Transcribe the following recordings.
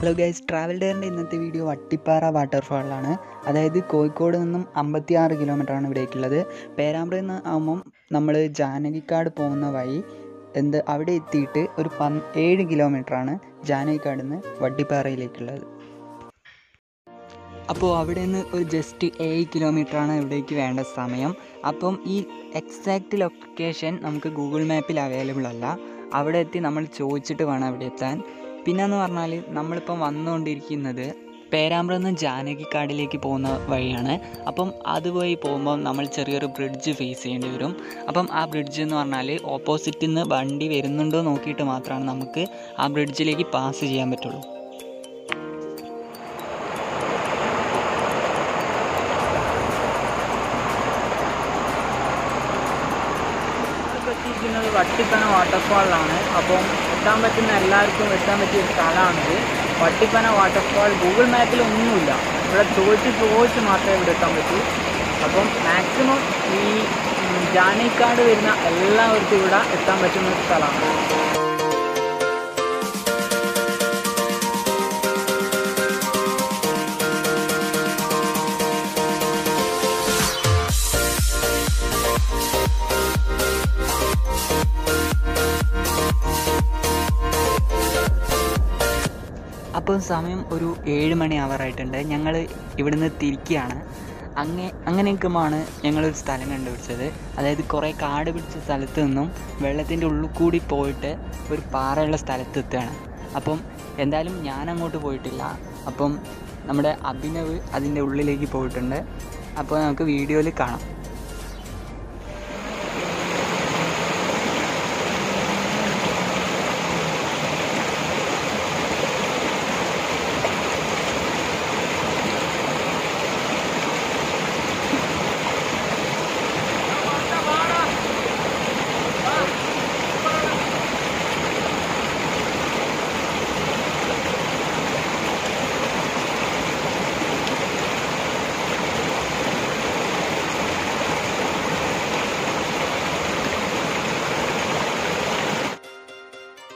hello guys travel ഡെയറിൻ്റെ ഇന്നത്തെ video വട്ടിപ്പാറ വാട്ടർഫാളിലാണ് അതായത് കോഴിക്കോട് നിന്നും അമ്പത്തി ആറ് കിലോമീറ്ററാണ് ഇവിടേക്കുള്ളത് പേരാമ്പ്രയിൽ നിന്ന് ആകുമ്പം നമ്മൾ ജാനകിക്കാട് പോകുന്ന വഴി എന്ത് അവിടെ എത്തിയിട്ട് ഒരു പൻ ഏഴ് കിലോമീറ്ററാണ് ജാനകിക്കാട് നിന്ന് വട്ടിപ്പാറയിലേക്കുള്ളത് അപ്പോൾ അവിടെ നിന്ന് ഒരു ജസ്റ്റ് ഏഴ് കിലോമീറ്ററാണ് ഇവിടേക്ക് വേണ്ട സമയം അപ്പം ഈ എക്സാക്റ്റ് ലൊക്കേഷൻ നമുക്ക് ഗൂഗിൾ മാപ്പിൽ അവൈലബിൾ അല്ല അവിടെ എത്തി നമ്മൾ ചോദിച്ചിട്ട് വേണം അവിടെ എത്താൻ പിന്നെന്ന് പറഞ്ഞാൽ നമ്മളിപ്പം വന്നുകൊണ്ടിരിക്കുന്നത് പേരാമ്പ്ര നിന്ന് ജാനകിക്കാടിലേക്ക് പോകുന്ന വഴിയാണ് അപ്പം അതുവഴി പോകുമ്പോൾ നമ്മൾ ചെറിയൊരു ബ്രിഡ്ജ് ഫേസ് ചെയ്യേണ്ടി വരും അപ്പം ആ ബ്രിഡ്ജ് എന്ന് പറഞ്ഞാൽ ഓപ്പോസിറ്റിൽ നിന്ന് വണ്ടി വരുന്നുണ്ടോ നോക്കിയിട്ട് മാത്രമാണ് നമുക്ക് ആ ബ്രിഡ്ജിലേക്ക് പാസ് ചെയ്യാൻ പറ്റുള്ളൂ നമ്മളിപ്പോൾ എത്തിയിരിക്കുന്നത് വട്ടിപ്പന വാട്ടർഫാളിലാണ് അപ്പം എത്താൻ പറ്റുന്ന എല്ലാവർക്കും എത്താൻ പറ്റിയ ഒരു സ്ഥലമാണിത് വട്ടിപ്പന വാട്ടർഫാൾ ഗൂഗിൾ മാപ്പിൽ ഒന്നുമില്ല ഇവിടെ ചോദിച്ച് ചോദിച്ച് മാത്രമേ ഇവിടെ എത്താൻ പറ്റൂ അപ്പം മാക്സിമം ഈ ഉം, ജാനകിക്കാട് വരുന്ന എല്ലാവർക്കും ഇവിടെ എത്താൻ പറ്റുന്ന ഒരു സ്ഥലമാണ് അപ്പോൾ സമയം ഒരു ഏഴ് മണി ആവാറായിട്ടുണ്ട് ഞങ്ങൾ ഇവിടുന്ന് തിരിക്കുകയാണ് അങ്ങേ അങ്ങനെ നിൽക്കുമ്പോഴാണ് ഞങ്ങളൊരു സ്ഥലം കണ്ടുപിടിച്ചത് അതായത് കുറേ കാട് പിടിച്ച സ്ഥലത്ത് നിന്നും വെള്ളത്തിൻ്റെ ഉള്ളിൽ കൂടി പോയിട്ട് ഒരു പാറയുള്ള സ്ഥലത്ത് എത്തുകയാണ് അപ്പം എന്തായാലും ഞാൻ അങ്ങോട്ട് പോയിട്ടില്ല അപ്പം നമ്മുടെ അഭിനവ് അതിൻ്റെ ഉള്ളിലേക്ക് പോയിട്ടുണ്ട് അപ്പോൾ നമുക്ക് വീഡിയോയിൽ കാണാം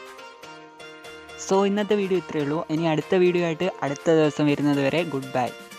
സോ ഇന്നത്തെ വീഡിയോ ഇത്രയേ ഉള്ളൂ ഇനി അടുത്ത വീഡിയോ ആയിട്ട് അടുത്ത ദിവസം വരുന്നത് വരെ ഗുഡ് ബൈ